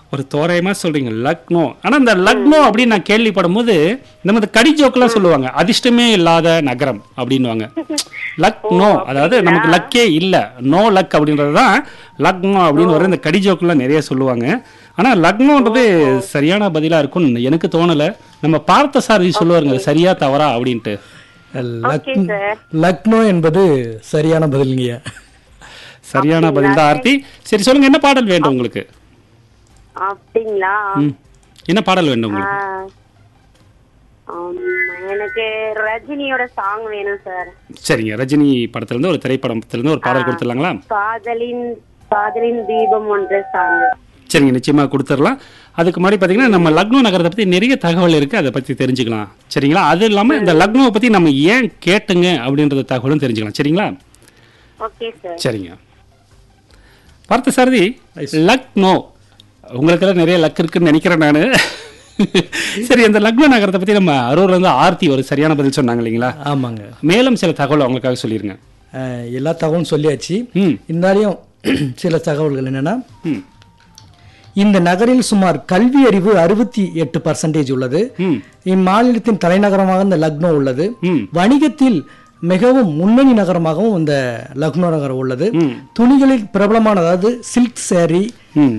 ஒரு தோராயமா சொல்றீங்க லக்னோ ஆனா இந்த லக்னோ அப்படின்னு நான் கேள்விப்படும் போது நம்ம இந்த கடி ஜோக்கெல்லாம் சொல்லுவாங்க அதிர்ஷ்டமே இல்லாத நகரம் அப்படின்னுவாங்க லக்னோ அதாவது நமக்கு லக்கே இல்ல நோ லக் அப்படின்றது தான் லக்னோ அப்படின்னு வர இந்த கடி ஜோக்கெல்லாம் நிறைய சொல்லுவாங்க ஆனா லக்னோன்றது சரியான பதிலா இருக்கும்னு எனக்கு தோணல நம்ம பார்த்த சாரதி சொல்லுவாருங்க அது சரியா தவறா அப்படின்ட்டு லக்- Okay, sir. லக்னோ என்பது சரியான பதிலுங்கய்யா சரியான பதில் தான் ஆர்த்தி சரி சொல்லுங்க என்ன பாடல் வேண்டும் உங்களுக்கு அப்படிங்களா ம். என்ன பாடல் வேண்டும் உங்களுக்கு ஆ, ஆம், எனக்கு ரஜினியோட சாங் வேணும் சார் சரிங்க ரஜினி படத்துல இருந்து ஒரு திரைப்படத்துல இருந்து ஒரு பாடல் கொடுத்துடலாங்களா காதலின் காதலின் தீபம் ஒன்று சாங் சரிங்க நிச்சயமா கொடுத்துடலாம் அதுக்கு முன்னாடி பார்த்தீங்கன்னா நம்ம லக்னோ நகரத்தை பத்தி நிறைய தகவல் இருக்கு அதை பத்தி தெரிஞ்சுக்கலாம் சரிங்களா அது இல்லாம இந்த லக்னோவை பத்தி நம்ம ஏன் கேட்டுங்க அப்படின்றத தகவலும் தெரிஞ்சுக்கலாம் சரிங்களா ஓகே சார் சரிங்க பார்த்த சாரதி லக்னோ உங்களுக்கெல்லாம் நிறைய லக் இருக்குன்னு நினைக்கிறேன் நான் சரி இந்த லக்னோ நகரத்தை பத்தி நம்ம அரூர்ல இருந்து ஆர்த்தி ஒரு சரியான பதில் சொன்னாங்க இல்லைங்களா ஆமாங்க மேலும் சில தகவல் அவங்களுக்காக சொல்லிருங்க அஹ், எல்லா தகவலும் சொல்லியாச்சு ம் இருந்தாலும் சில தகவல்கள் என்னன்னா ம் இந்த நகரில் சுமார் கல்வி அறிவு அறுபத்தி எட்டு பர்சன்டேஜ் உள்ளது ம் இம்மாநிலத்தின் தலைநகரமாக இந்த லக்னோ உள்ளது ம் வணிகத்தில் மிகவும் முன்னணி நகரமாகவும் இந்த லக்னோ நகரம் உள்ளது ம் துணிகளில் பிரபலமான அதாவது சில்க் saree ம்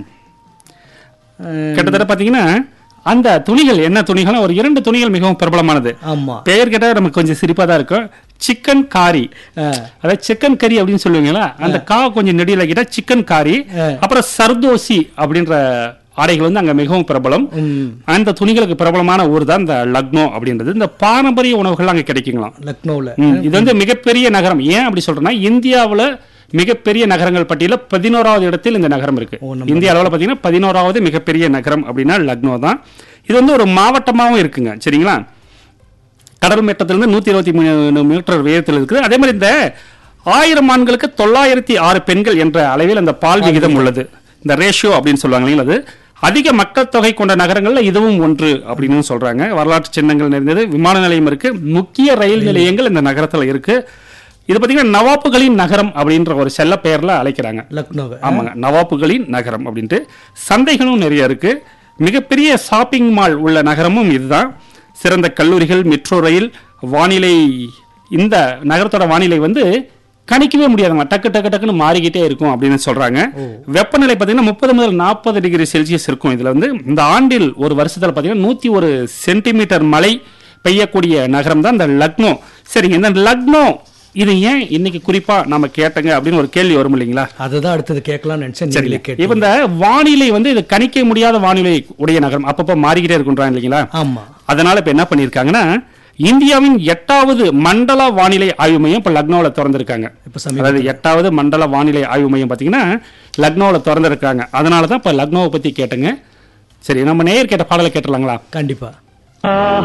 கிட்டத்தட்ட பாத்தீங்கன்னா அந்த துணிகள் என்ன துணிகள் ஒரு இரண்டு துணிகள் மிகவும் பிரபலமானது ஆமா பெயர் கேட்டா நமக்கு கொஞ்சம் சிரிப்பா தான் இருக்கும் சிக்கன் காரி அஹ், அதாவது சிக்கன் கறி அப்படின்னு சொல்லுவீங்களா அந்த கா கொஞ்சம் நெடியில கேட்டா சிக்கன் காரி அப்புறம் சர்தோசி அப்படின்ற ஆடைகள் வந்து அங்க மிகவும் பிரபலம் ம், அந்த துணிகளுக்கு பிரபலமான ஊர் தான் இந்த லக்னோ அப்படின்றது இந்த பாரம்பரிய உணவுகள் அங்க கிடைக்குங்களாம் லக்னோவில் ம், இது வந்து மிகப்பெரிய நகரம் ஏன் அப்படி சொல்றேன்னா இந்தியாவுல மிகப்பெரிய நகரங்கள் பட்டியல பதினோராவது இடத்தில் இந்த நகரம் இருக்கு ஓ, இந்திய அளவுல பாத்தீங்கன்னா பதினோராவது மிகப்பெரிய நகரம் அப்படின்னா லக்னோ தான் இது வந்து ஒரு மாவட்டமாவும் இருக்குங்க சரிங்களா கடல் மட்டத்திலிருந்து நூத்தி இருபத்தி மூணு மீட்டர் உயரத்தில் இருக்குது அதே மாதிரி இந்த ஆயிரம் ஆண்களுக்கு தொள்ளாயிரத்தி ஆறு பெண்கள் என்ற அளவில் அந்த பால் விகிதம் உள்ளது இந்த ரேஷியோ அப்படின்னு சொல்லுவாங்க இல்லைங்களா அது அதிக மக்கள் தொகை கொண்ட நகரங்கள்ல இதுவும் ஒன்று அப்படின்னு சொல்றாங்க வரலாற்று சின்னங்கள் நிறைந்தது விமான நிலையம் இருக்கு முக்கிய ரயில் நிலையங்கள் இந்த நகரத்துல இருக்கு இது பாத்தீங்கன்னா நவாப்புகளின் நகரம் அப்படின்ற ஒரு செல்ல பெயர்ல அழைக்கிறாங்க லக்னோவை ஆமாங்க நவாப்புகளின் நகரம் அப்படின்ட்டு சந்தைகளும் நிறைய இருக்கு மிகப்பெரிய ஷாப்பிங் மால் உள்ள நகரமும் இதுதான் சிறந்த கல்லூரிகள் மெட்ரோ ரயில் வானிலை இந்த நகரத்தோட வானிலை வந்து கணிக்கவே முடியாதுங்க டக்கு டக்கு டக்குன்னு மாறிக்கிட்டே இருக்கும் அப்படின்னு சொல்றாங்க வெப்பநிலை பார்த்தீங்கன்னா முப்பது முதல் நாற்பது டிகிரி செல்சியஸ் இருக்கும் இதுல வந்து இந்த ஆண்டில் ஒரு வருஷத்துல பார்த்தீங்கன்னா நூத்தி ஒரு சென்டிமீட்டர் மழை பெய்யக்கூடிய நகரம் தான் இந்த லக்னோ சரிங்க இந்த லக்னோ இது ஏன் இன்னைக்கு குறிப்பா நாம கேட்டங்க அப்படின்னு ஒரு கேள்வி வரும் இல்லைங்களா அதுதான் அடுத்தது கேட்கலாம்னு நினைச்சேன் சரி நீங்களே கேட்டு இப்ப இந்த வானிலை வந்து இது கணிக்க முடியாத வானிலை உடைய நகரம் அப்பப்ப மாறிக்கிட்டே இருக்குன்றாங்க இல்லைங்களா ஆமா அதனால இப்ப என்ன பண்ணிருக்காங்கன்னா இந்தியாவின் எட்டாவது மண்டல வானிலை ஆய்வு மையம் இப்ப லக்னோல திறந்திருக்காங்க இப்ப சமீப அதாவது எட்டாவது மண்டல வானிலை ஆய்வு மையம் பாத்தீங்கன்னா லக்னோல திறந்திருக்காங்க அதனால தான் இப்ப லக்னோவை பத்தி கேட்டங்க சரி நம்ம நேயர் கேட்ட பாடலை கேட்டுலாங்களா கண்டிப்பா